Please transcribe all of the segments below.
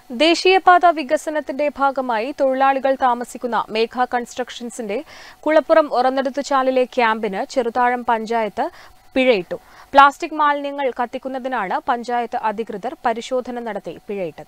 ദേശീയപാത വികസനത്തിന്റെ ഭാഗമായി തൊഴിലാളികൾ താമസിക്കുന്ന മേഘ കൺസ്ട്രക്ഷൻസിന്റെ കുളപ്പുറം ഒറന്നെടുത്തുചാലിലെ ക്യാമ്പിന് ചെറുതാഴം പഞ്ചായത്ത് പിഴയിട്ടു പ്ലാസ്റ്റിക് മാലിന്യങ്ങൾ കത്തിക്കുന്നതിനാണ് പഞ്ചായത്ത് അധികൃതർ പരിശോധന നടത്തി പിഴയിട്ടത്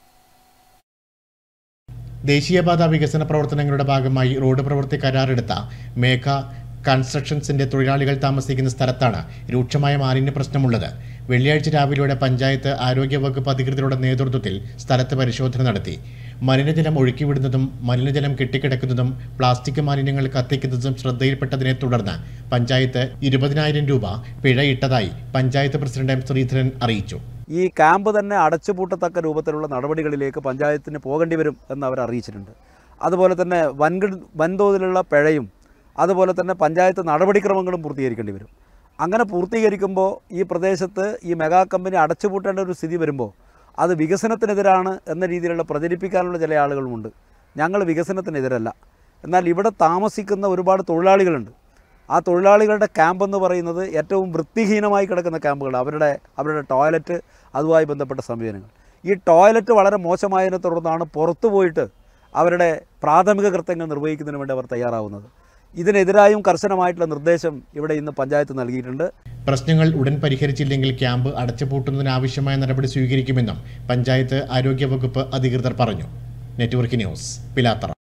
ദേശീയപാത വികസന പ്രവർത്തനങ്ങളുടെ ഭാഗമായി റോഡ് പ്രവൃത്തി കരാറെടുത്ത മേഘ കൺസ്ട്രക്ഷൻസിന്റെ തൊഴിലാളികൾ താമസിക്കുന്ന സ്ഥലത്താണ് രൂക്ഷമായ മാലിന്യ പ്രശ്നമുള്ളത് വെള്ളിയാഴ്ച രാവിലെയോടെ പഞ്ചായത്ത് ആരോഗ്യവകുപ്പ് അധികൃതരുടെ നേതൃത്വത്തിൽ സ്ഥലത്ത് പരിശോധന നടത്തി മലിനജലം ഒഴുക്കിവിടുന്നതും മലിനജലം കെട്ടിക്കിടക്കുന്നതും പ്ലാസ്റ്റിക് മാലിന്യങ്ങൾ കത്തിക്കുന്നതും ശ്രദ്ധയിൽപ്പെട്ടതിനെ തുടർന്ന് പഞ്ചായത്ത് ഇരുപതിനായിരം രൂപ പിഴയിട്ടതായി പഞ്ചായത്ത് പ്രസിഡന്റ് എം ശ്രീധരൻ അറിയിച്ചു ഈ ക്യാമ്പ് തന്നെ അടച്ചുപൂട്ടത്തക്ക രൂപത്തിലുള്ള നടപടികളിലേക്ക് പഞ്ചായത്തിന് പോകേണ്ടി വരും എന്ന് അവർ അറിയിച്ചിട്ടുണ്ട് അതുപോലെ തന്നെ വൻകിട വൻതോതിലുള്ള പിഴയും അതുപോലെ തന്നെ പഞ്ചായത്ത് നടപടിക്രമങ്ങളും പൂർത്തീകരിക്കേണ്ടി വരും അങ്ങനെ പൂർത്തീകരിക്കുമ്പോൾ ഈ പ്രദേശത്ത് ഈ മെഗാ കമ്പനി അടച്ചുപൂട്ടേണ്ട ഒരു സ്ഥിതി വരുമ്പോൾ അത് വികസനത്തിനെതിരാണ് എന്ന രീതിയിലുള്ള പ്രചരിപ്പിക്കാനുള്ള ചില ആളുകളുമുണ്ട് ഞങ്ങൾ വികസനത്തിനെതിരല്ല എന്നാൽ ഇവിടെ താമസിക്കുന്ന ഒരുപാട് തൊഴിലാളികളുണ്ട് ആ തൊഴിലാളികളുടെ ക്യാമ്പ് എന്ന് പറയുന്നത് ഏറ്റവും വൃത്തിഹീനമായി കിടക്കുന്ന ക്യാമ്പുകൾ അവരുടെ അവരുടെ ടോയ്ലറ്റ് അതുമായി ബന്ധപ്പെട്ട സമീപനങ്ങൾ ഈ ടോയ്ലറ്റ് വളരെ മോശമായതിനെ തുടർന്നാണ് പുറത്തു പോയിട്ട് അവരുടെ പ്രാഥമിക കൃത്യങ്ങൾ നിർവഹിക്കുന്നതിന് വേണ്ടി അവർ തയ്യാറാവുന്നത് ഇതിനെതിരായും കർശനമായിട്ടുള്ള നിർദ്ദേശം ഇവിടെ ഇന്ന് പഞ്ചായത്ത് നൽകിയിട്ടുണ്ട് പ്രശ്നങ്ങൾ ഉടൻ പരിഹരിച്ചില്ലെങ്കിൽ ക്യാമ്പ് അടച്ചുപൂട്ടുന്നതിനാവശ്യമായ നടപടി സ്വീകരിക്കുമെന്നും പഞ്ചായത്ത് ആരോഗ്യവകുപ്പ് അധികൃതർ പറഞ്ഞു നെറ്റ്വർക്ക് ന്യൂസ് പിലാത്തറ